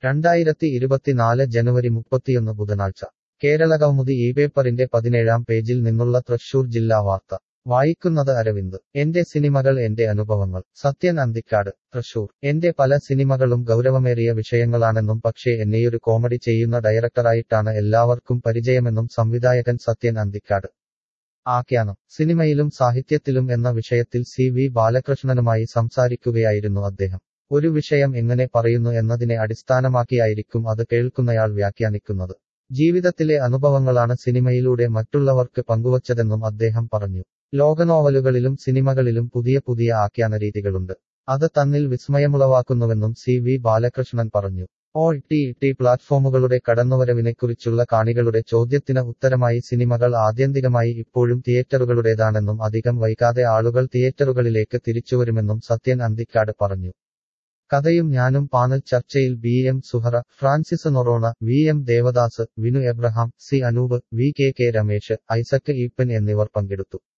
രണ്ടായിരത്തി ഇരുപത്തിനാല് ജനുവരി മുപ്പത്തിയൊന്ന് ബുധനാഴ്ച കേരളകൗമുദി ഈ പേപ്പറിന്റെ പതിനേഴാം പേജിൽ നിന്നുള്ള തൃശൂർ ജില്ലാ വാർത്ത വായിക്കുന്നത് അരവിന്ദ് എന്റെ സിനിമകൾ എന്റെ അനുഭവങ്ങൾ സത്യൻ അന്തിക്കാട് തൃശൂർ എന്റെ പല സിനിമകളും ഗൗരവമേറിയ വിഷയങ്ങളാണെന്നും പക്ഷേ എന്നെയൊരു കോമഡി ചെയ്യുന്ന ഡയറക്ടറായിട്ടാണ് എല്ലാവർക്കും പരിചയമെന്നും സംവിധായകൻ സത്യൻ അന്തിക്കാട് ആഖ്യാനം സിനിമയിലും സാഹിത്യത്തിലും എന്ന വിഷയത്തിൽ സി വി ബാലകൃഷ്ണനുമായി സംസാരിക്കുകയായിരുന്നു അദ്ദേഹം ഒരു വിഷയം എങ്ങനെ പറയുന്നു എന്നതിനെ അടിസ്ഥാനമാക്കിയായിരിക്കും അത് കേൾക്കുന്നയാൾ വ്യാഖ്യാനിക്കുന്നത് ജീവിതത്തിലെ അനുഭവങ്ങളാണ് സിനിമയിലൂടെ മറ്റുള്ളവർക്ക് പങ്കുവച്ചതെന്നും അദ്ദേഹം പറഞ്ഞു ലോകനോവലുകളിലും സിനിമകളിലും പുതിയ പുതിയ ആഖ്യാന രീതികളുണ്ട് അത് തന്നിൽ വിസ്മയമുളവാക്കുന്നുവെന്നും സി വി ബാലകൃഷ്ണൻ പറഞ്ഞു ഓ ടി ടി പ്ലാറ്റ്ഫോമുകളുടെ കടന്നുവരവിനെക്കുറിച്ചുള്ള കാണികളുടെ ചോദ്യത്തിന് ഉത്തരമായി സിനിമകൾ ആത്യന്തികമായി ഇപ്പോഴും തിയേറ്ററുകളുടേതാണെന്നും അധികം വൈകാതെ ആളുകൾ തിയേറ്ററുകളിലേക്ക് തിരിച്ചുവരുമെന്നും സത്യൻ അന്തിക്കാട് പറഞ്ഞു കഥയും ഞാനും പാനൽ ചർച്ചയിൽ B M Suhara Francis Noronha V M Devadas Vinu Abraham C Anoop V K K Ramesh Isaac Eapen എന്നിവർ പങ്കെടുത്തു